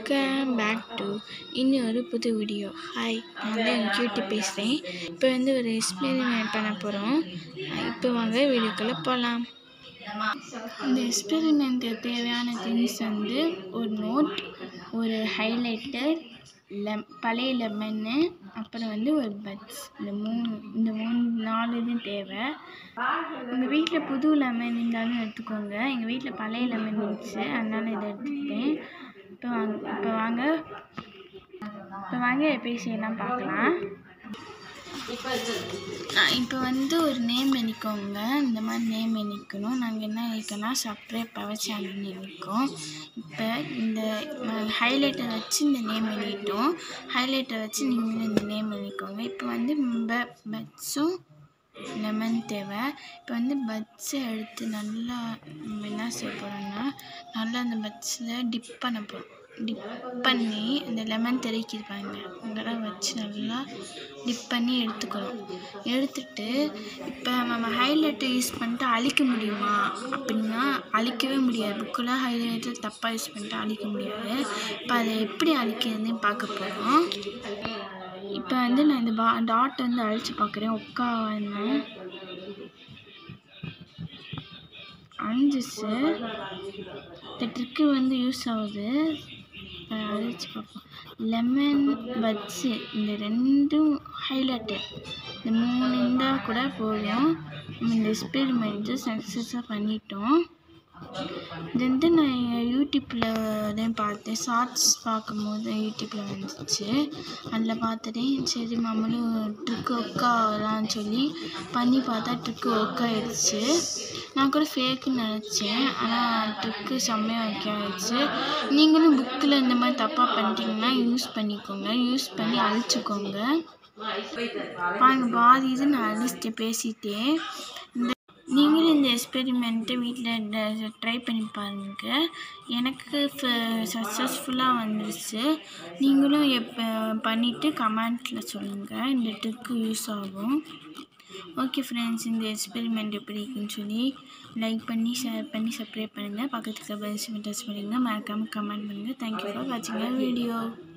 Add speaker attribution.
Speaker 1: welcome back to இன்னும் ஒரு புது வீடியோ ஹாய் நான் வந்து எங்கள் கியூட்டி பேசுகிறேன் இப்போ வந்து ஒரு எக்ஸ்பெரிமெண்ட் பண்ண போகிறோம் இப்போ வாங்க வீடியோக்குள்ளே போகலாம் இந்த எக்ஸ்பெரிமெண்ட்டுக்கு தேவையான திங்ஸ் வந்து ஒரு நோட் ஒரு ஹைலைட்டர் லெம் பழைய லெமன்னு அப்புறம் வந்து ஒரு பட்ஸ் இந்த மூணு இந்த மூணு நாலு இதுவும் தேவை உங்கள் வீட்டில் புது லெமன் இருந்தாலும் எடுத்துக்கோங்க எங்கள் வீட்டில் பழைய லெமன் இருந்துச்சு அதனால் இதை எடுத்துக்கிட்டேன் இப்போ வாங்க இப்போ வாங்க இப்போ வாங்க எப்படி செய்யலாம் பார்க்கலாம் நான் இப்போ வந்து ஒரு நேம் எழுதிக்கோங்க இந்த மாதிரி நேம் எழுதிக்கணும் நாங்கள் என்ன எழுதிக்கோன்னா சப்ரேட் பவர் சேனல் எழுதிக்கோம் இப்போ இந்த ஹைலைட்டர் வச்சு இந்த நேம் எழுதிட்டோம் ஹைலைட்டர் வச்சு நீங்களும் இந்த நேம் எழுதிக்கோங்க இப்போ வந்து ப பட்ஸும் லெமன் தேவை இப்போ வந்து பட்ஸை எடுத்து நல்லா நம்ம என்ன செய்ய போகிறோம்னா நல்லா அந்த பட்ஸில் டிப் பண்ண போகிறோம் டிப் பண்ணி அந்த லெமன் தெளிக்கிது பாருங்க அங்கெல்லாம் வச்சு நல்லா டிப் பண்ணி எடுத்துக்கணும் எடுத்துட்டு இப்போ நம்ம ஹைலைட்டர் யூஸ் பண்ணிட்டு அழிக்க முடியுமா அப்படின்னா அழிக்கவே முடியாது புக்கில் ஹைலைட்டர் தப்பாக யூஸ் பண்ணிட்டு அழிக்க முடியாது இப்போ அதை எப்படி அழிக்கிறதுன்னு பார்க்க போகிறோம் இப்போ வந்து நான் இந்த பா டாட் வந்து அழிச்சு பார்க்குறேன் உட்கா வந்து அழிஞ்சிச்சு இந்த ட்ரிக்கு வந்து யூஸ் ஆகுது இப்போ அழிச்சு பார்ப்போம் லெமன் பட்ஸு இந்த ரெண்டும் ஹைலைட்டு இந்த மூணு இருந்தால் கூட போதும் நம்ம இந்த எக்ஸ்பெரிமெண்ட்டு சக்ஸஸாக பண்ணிட்டோம் இது வந்து நான் யூடியூப்பில் தான் பார்த்தேன் ஷார்ட்ஸ் பார்க்கும்போது யூடியூப்பில் வந்துச்சு அதில் பார்த்துட்டேன் சரி நம்மளும் ட்ரிக்கு ஒர்க் ஆகலான்னு சொல்லி பண்ணி பார்த்தா ட்ரிக்கு ஒர்க் ஆகிடுச்சு நான் கூட ஃபேக்குன்னு நினச்சேன் ஆனால் ட்ரிக்கு செம்மையாக ஒர்க் ஆகிடுச்சு நீங்களும் புக்கில் இந்த மாதிரி தப்பாக பண்ணிட்டீங்கன்னா யூஸ் பண்ணிக்கோங்க யூஸ் பண்ணி அழிச்சுக்கோங்க பாருங்க பாதி இது நான் அழிச்சிட்டு பேசிட்டேன் இந்த நீங்களும் இந்த எக்ஸ்பெரிமெண்ட்டை வீட்டில் ட்ரை பண்ணி பாருங்கள் எனக்கு சக்ஸஸ்ஃபுல்லாக வந்துருச்சு நீங்களும் எப்போ பண்ணிவிட்டு கமெண்ட்டில் சொல்லுங்கள் இந்த ட்ரிக்கு யூஸ் ஆகும் ஓகே ஃப்ரெண்ட்ஸ் இந்த எக்ஸ்பெரிமெண்ட் எப்படி இருக்குன்னு சொல்லி லைக் பண்ணி ஷேர் பண்ணி சப்ஸ்கிரைப் பண்ணுங்கள் பக்கத்தில் பெல்ஸ் டச் பண்ணிடுங்க மறக்காமல் கமெண்ட் பண்ணுங்கள் தேங்க்யூ ஃபார் வாட்சிங் வீடியோ